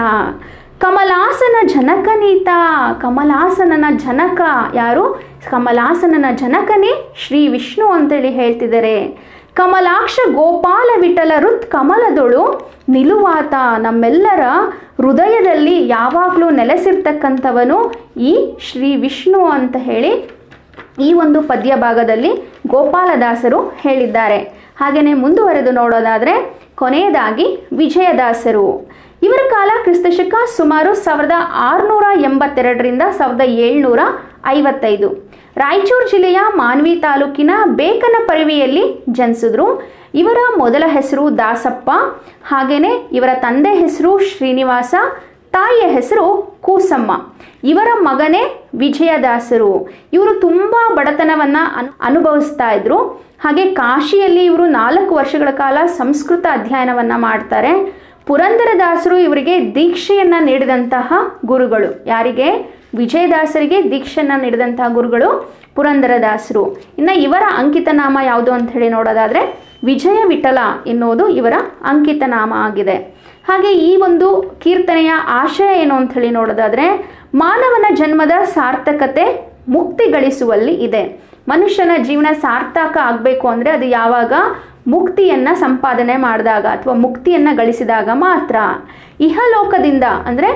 ಕಮಲಾಸನ ಜನಕನೀತ ಕಮಲಾಸನನ ಜನಕ ಯಾರು ಕಮಲಾಸನನ ಜನಕನೇ ಶ್ರೀ ವಿಷ್ಣು ಅಂತೇಳಿ ಹೇಳ್ತಿದ್ದಾರೆ ಕಮಲಾಕ್ಷ ಗೋಪಾಲ ವಿಠಲ ರುತ್ ಕಮಲದೊಳು ನಿಲುವಾತ ನಮ್ಮೆಲ್ಲರ ಹೃದಯದಲ್ಲಿ ಯಾವಾಗಲೂ ನೆಲೆಸಿರ್ತಕ್ಕಂಥವನು ಈ ಶ್ರೀ ವಿಷ್ಣು ಅಂತ ಹೇಳಿ ಈ ಒಂದು ಪದ್ಯ ಭಾಗದಲ್ಲಿ ಗೋಪಾಲದಾಸರು ಹೇಳಿದ್ದಾರೆ ಹಾಗೆಯೇ ಮುಂದುವರೆದು ನೋಡೋದಾದರೆ ಕೊನೆಯದಾಗಿ ವಿಜಯದಾಸರು ಇವರ ಕಾಲ ಕ್ರಿಸ್ತಶಕ ಸುಮಾರು ಸಾವಿರದ ಆರುನೂರ ಎಂಬತ್ತೆರಡರಿಂದ ಸಾವಿರದ ಏಳ್ನೂರ ಐವತ್ತೈದು ರಾಯಚೂರು ಜಿಲ್ಲೆಯ ಮಾನ್ವಿ ತಾಲೂಕಿನ ಬೇಕನ ಪರಿವೆಯಲ್ಲಿ ಜನಿಸಿದ್ರು ಇವರ ಮೊದಲ ಹೆಸರು ದಾಸಪ್ಪ ಹಾಗೆಯೇ ಇವರ ತಂದೆ ಹೆಸರು ಶ್ರೀನಿವಾಸ ತಾಯಿಯ ಹೆಸರು ಕೂಸಮ್ಮ ಇವರ ಮಗನೇ ವಿಜಯದಾಸರು ಇವರು ತುಂಬ ಬಡತನವನ್ನು ಅನು ಅನುಭವಿಸ್ತಾ ಇದ್ರು ಹಾಗೆ ಕಾಶಿಯಲ್ಲಿ ಇವರು ನಾಲ್ಕು ವರ್ಷಗಳ ಕಾಲ ಸಂಸ್ಕೃತ ಅಧ್ಯಯನವನ್ನು ಮಾಡ್ತಾರೆ ಪುರಂದರದಾಸರು ಇವರಿಗೆ ದೀಕ್ಷೆಯನ್ನು ನೀಡಿದಂತಹ ಗುರುಗಳು ಯಾರಿಗೆ ವಿಜಯದಾಸರಿಗೆ ದೀಕ್ಷೆಯನ್ನು ನೀಡಿದಂತಹ ಗುರುಗಳು ಪುರಂದರದಾಸರು ಇನ್ನು ಇವರ ಅಂಕಿತ ನಾಮ ಯಾವುದು ಅಂತ ಹೇಳಿ ನೋಡೋದಾದರೆ ವಿಜಯ ವಿಠಲ ಎನ್ನುವುದು ಇವರ ಅಂಕಿತ ನಾಮ ಆಗಿದೆ ಹಾಗೆ ಈ ಒಂದು ಕೀರ್ತನೆಯ ಆಶಯ ಏನು ಅಂತ ಹೇಳಿ ನೋಡೋದಾದರೆ ಮಾನವನ ಜನ್ಮದ ಸಾರ್ಥಕತೆ ಮುಕ್ತಿ ಗಳಿಸುವಲ್ಲಿ ಇದೆ ಮನುಷ್ಯನ ಜೀವನ ಸಾರ್ಥಕ ಆಗಬೇಕು ಅಂದರೆ ಅದು ಯಾವಾಗ ಮುಕ್ತಿಯನ್ನು ಸಂಪಾದನೆ ಮಾಡಿದಾಗ ಅಥವಾ ಮುಕ್ತಿಯನ್ನು ಗಳಿಸಿದಾಗ ಮಾತ್ರ ಇಹಲೋಕದಿಂದ ಅಂದರೆ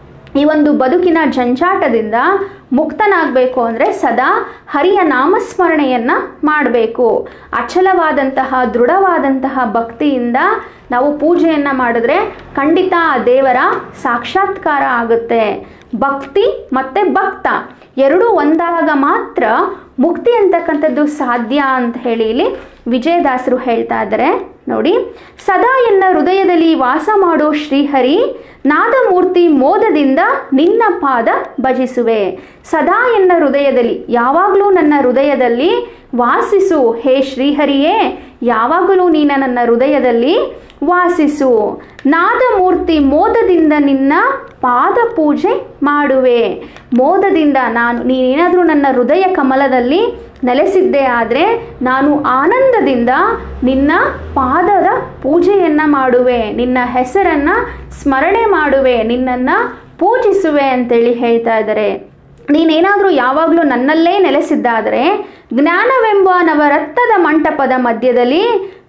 ಈ ಒಂದು ಬದುಕಿನ ಜಂಜಾಟದಿಂದ ಮುಕ್ತನಾಗಬೇಕು ಅಂದರೆ ಸದಾ ಹರಿಯ ನಾಮಸ್ಮರಣೆಯನ್ನು ಮಾಡಬೇಕು ಅಚಲವಾದಂತಹ ದೃಢವಾದಂತಹ ಭಕ್ತಿಯಿಂದ ನಾವು ಪೂಜೆಯನ್ನು ಮಾಡಿದ್ರೆ ಖಂಡಿತ ಆ ದೇವರ ಸಾಕ್ಷಾತ್ಕಾರ ಆಗುತ್ತೆ ಭಕ್ತಿ ಮತ್ತು ಭಕ್ತ ಎರಡೂ ಒಂದಾಗ ಮಾತ್ರ ಮುಕ್ತಿ ಅಂತಕ್ಕಂಥದ್ದು ಸಾಧ್ಯ ಅಂತ ಹೇಳಿ ಇಲ್ಲಿ ವಿಜಯದಾಸರು ಹೇಳ್ತಾ ಇದ್ದಾರೆ ನೋಡಿ ಸದಾ ಎನ್ನ ಹೃದಯದಲ್ಲಿ ವಾಸ ಮಾಡೋ ಶ್ರೀಹರಿ ನಾದಮೂರ್ತಿ ಮೋದದಿಂದ ನಿನ್ನ ಪಾದ ಭಜಿಸುವೆ ಸದಾ ಎನ್ನ ಹೃದಯದಲ್ಲಿ ಯಾವಾಗಲೂ ನನ್ನ ಹೃದಯದಲ್ಲಿ ವಾಸಿಸು ಹೇ ಶ್ರೀಹರಿಯೇ ಯಾವಾಗಲೂ ನೀನ ನನ್ನ ಹೃದಯದಲ್ಲಿ ವಾಸಿಸು ನಾದಮೂರ್ತಿ ಮೋದದಿಂದ ನಿನ್ನ ಪಾದ ಪೂಜೆ ಮಾಡುವೆ ಮೋದದಿಂದ ನಾನು ನೀನೇನಾದರೂ ನನ್ನ ಹೃದಯ ಕಮಲದಲ್ಲಿ ನೆಲೆಸಿದ್ದೇ ಆದರೆ ನಾನು ಆನಂದದಿಂದ ನಿನ್ನ ಪಾದದ ಪೂಜೆಯನ್ನು ಮಾಡುವೆ ನಿನ್ನ ಹೆಸರನ್ನು ಸ್ಮರಣೆ ಮಾಡುವೆ ನಿನ್ನನ್ನು ಪೂಜಿಸುವೆ ಅಂತೇಳಿ ಹೇಳ್ತಾ ಇದ್ದಾರೆ ನೀನೇನಾದರೂ ಯಾವಾಗಲೂ ನನ್ನಲ್ಲೇ ನೆಲೆಸಿದ್ದಾದರೆ ಜ್ಞಾನವೆಂಬ ನವರತ್ನದ ಮಂಟಪದ ಮಧ್ಯದಲ್ಲಿ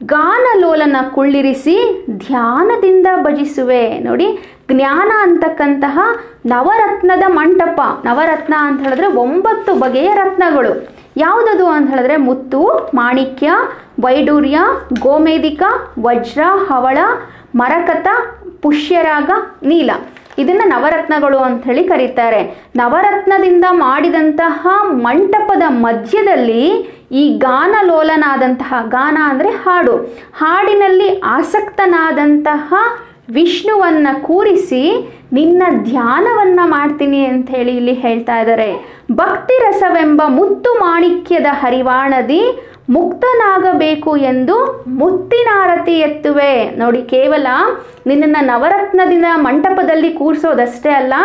ಗಾನಲೋಲನ ಕುಳ್ಳಿರಿಸಿ ಧ್ಯಾನದಿಂದ ಭಜಿಸುವೆ ನೋಡಿ ಜ್ಞಾನ ಅಂತಕ್ಕಂತಹ ನವರತ್ನದ ಮಂಟಪ ನವರತ್ನ ಅಂತ ಹೇಳಿದ್ರೆ ಒಂಬತ್ತು ಬಗೆಯ ರತ್ನಗಳು ಯಾವುದದು ಅಂತ ಹೇಳಿದ್ರೆ ಮುತ್ತು ಮಾಣಿಕ್ಯ ವೈಡೂರ್ಯ ಗೋಮೇದಿಕ ವಜ್ರ ಹವಳ ಮರಕತ ಪುಷ್ಯರಾಗ ನೀಲ ಇದನ್ನು ನವರತ್ನಗಳು ಅಂತ ಹೇಳಿ ಕರೀತಾರೆ ನವರತ್ನದಿಂದ ಮಾಡಿದಂತಹ ಮಂಟಪದ ಮಧ್ಯದಲ್ಲಿ ಈ ಗಾನಲೋಲನಾದಂತಹ ಗಾನ ಅಂದರೆ ಹಾಡು ಹಾಡಿನಲ್ಲಿ ಆಸಕ್ತನಾದಂತಹ ವಿಷ್ಣುವನ್ನ ಕೂರಿಸಿ ನಿನ್ನ ಧಾನವನ್ನ ಮಾಡ್ತೀನಿ ಅಂತ ಹೇಳಿ ಇಲ್ಲಿ ಹೇಳ್ತಾ ಇದ್ದಾರೆ ಭಕ್ತಿ ರಸವೆಂಬ ಮುತ್ತು ಮಾಣಿಕ್ಯದ ಹರಿವಾಣದಿ ಮುಕ್ತನಾಗಬೇಕು ಎಂದು ಮುತ್ತಿನಾರತಿ ಎತ್ತುವೆ ನೋಡಿ ಕೇವಲ ನಿನ್ನನ್ನು ನವರತ್ನದಿಂದ ಮಂಟಪದಲ್ಲಿ ಕೂರಿಸೋದಷ್ಟೇ ಅಲ್ಲ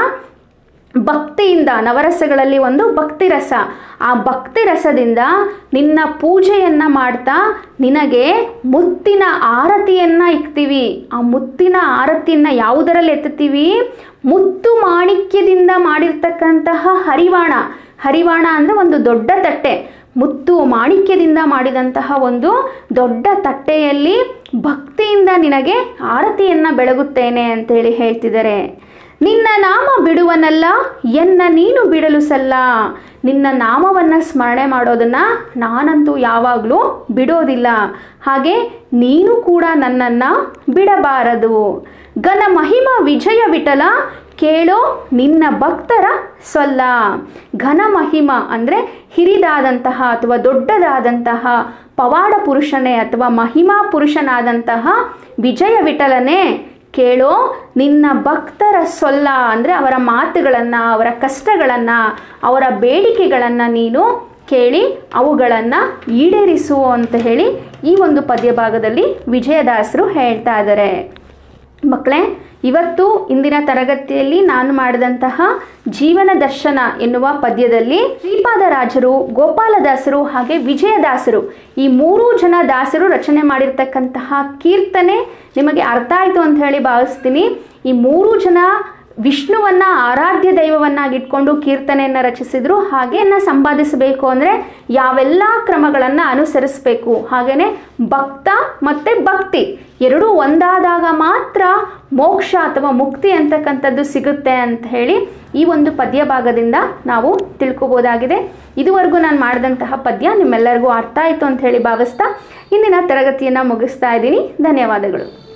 ಭಕ್ತಿಯಿಂದ ನವರಸಗಳಲ್ಲಿ ಒಂದು ಭಕ್ತಿ ರಸ ಆ ಭಕ್ತಿ ರಸದಿಂದ ನಿನ್ನ ಪೂಜೆಯನ್ನು ಮಾಡ್ತಾ ನಿನಗೆ ಮುತ್ತಿನ ಆರತಿಯನ್ನು ಇಕ್ತೀವಿ ಆ ಮುತ್ತಿನ ಆರತಿಯನ್ನು ಯಾವುದರಲ್ಲಿ ಎತ್ತುತ್ತೀವಿ ಮುತ್ತು ಮಾಣಿಕ್ಯದಿಂದ ಮಾಡಿರ್ತಕ್ಕಂತಹ ಹರಿವಾಣ ಹರಿವಾಣ ಅಂದರೆ ಒಂದು ದೊಡ್ಡ ತಟ್ಟೆ ಮುತ್ತು ಮಾಣಿಕ್ಯದಿಂದ ಮಾಡಿದಂತಹ ಒಂದು ದೊಡ್ಡ ತಟ್ಟೆಯಲ್ಲಿ ಭಕ್ತಿಯಿಂದ ನಿನಗೆ ಆರತಿಯನ್ನು ಬೆಳಗುತ್ತೇನೆ ಅಂತೇಳಿ ಹೇಳ್ತಿದ್ದಾರೆ ನಿನ್ನ ನಾಮ ಬಿಡುವನಲ್ಲ ಎನ್ನ ನೀನು ಬಿಡಲು ಸಲ್ಲ ನಿನ್ನ ನಾಮವನ್ನು ಸ್ಮರಣೆ ಮಾಡೋದನ್ನು ನಾನಂತೂ ಯಾವಾಗಲೂ ಬಿಡೋದಿಲ್ಲ ಹಾಗೆ ನೀನು ಕೂಡ ನನ್ನನ್ನು ಬಿಡಬಾರದು ಘನ ಮಹಿಮ ವಿಜಯ ವಿಠಲ ಕೇಳೋ ನಿನ್ನ ಭಕ್ತರ ಸೊಲ್ಲ ಘನ ಮಹಿಮ ಅಂದರೆ ಹಿರಿದಾದಂತಹ ಅಥವಾ ದೊಡ್ಡದಾದಂತಹ ಪವಾಡ ಪುರುಷನೇ ಅಥವಾ ಮಹಿಮಾ ಪುರುಷನಾದಂತಹ ವಿಜಯ ವಿಠಲನೇ ಕೇಳೋ ನಿನ್ನ ಭಕ್ತರ ಸೊಲ್ಲ ಅಂದರೆ ಅವರ ಮಾತುಗಳನ್ನು ಅವರ ಕಷ್ಟಗಳನ್ನು ಅವರ ಬೇಡಿಕೆಗಳನ್ನು ನೀನು ಕೇಳಿ ಅವುಗಳನ್ನು ಈಡೇರಿಸು ಅಂತ ಹೇಳಿ ಈ ಒಂದು ಪದ್ಯ ಭಾಗದಲ್ಲಿ ವಿಜಯದಾಸರು ಹೇಳ್ತಾ ಇದ್ದಾರೆ ಮಕ್ಕಳೇ ಇವತ್ತು ಇಂದಿನ ತರಗತಿಯಲ್ಲಿ ನಾನು ಮಾಡಿದಂತಹ ಜೀವನ ದರ್ಶನ ಎನ್ನುವ ಪದ್ಯದಲ್ಲಿ ಶ್ರೀಪಾದರಾಜರು ಗೋಪಾಲದಾಸರು ಹಾಗೆ ವಿಜಯದಾಸರು ಈ ಮೂರೂ ಜನ ದಾಸರು ರಚನೆ ಮಾಡಿರ್ತಕ್ಕಂತಹ ಕೀರ್ತನೆ ನಿಮಗೆ ಅರ್ಥ ಆಯಿತು ಅಂತ ಹೇಳಿ ಭಾವಿಸ್ತೀನಿ ಈ ಮೂರು ಜನ ವಿಷ್ಣುವನ್ನ ಆರಾಧ್ಯ ದೈವವನ್ನಾಗಿಟ್ಕೊಂಡು ಕೀರ್ತನೆಯನ್ನು ರಚಿಸಿದ್ರು ಹಾಗೆಯನ್ನ ಸಂಪಾದಿಸಬೇಕು ಅಂದರೆ ಯಾವೆಲ್ಲ ಕ್ರಮಗಳನ್ನು ಅನುಸರಿಸಬೇಕು ಹಾಗೆಯೇ ಭಕ್ತ ಮತ್ತು ಭಕ್ತಿ ಎರಡೂ ಒಂದಾದಾಗ ಮಾತ್ರ ಮೋಕ್ಷ ಅಥವಾ ಮುಕ್ತಿ ಅಂತಕ್ಕಂಥದ್ದು ಸಿಗುತ್ತೆ ಅಂತ ಹೇಳಿ ಈ ಒಂದು ಪದ್ಯ ಭಾಗದಿಂದ ನಾವು ತಿಳ್ಕೊಬೋದಾಗಿದೆ ಇದುವರೆಗೂ ನಾನು ಮಾಡಿದಂತಹ ಪದ್ಯ ನಿಮ್ಮೆಲ್ಲರಿಗೂ ಅರ್ಥ ಆಯಿತು ಅಂತ ಹೇಳಿ ಭಾವಿಸ್ತಾ ಇಂದಿನ ತರಗತಿಯನ್ನು ಮುಗಿಸ್ತಾ ಇದ್ದೀನಿ ಧನ್ಯವಾದಗಳು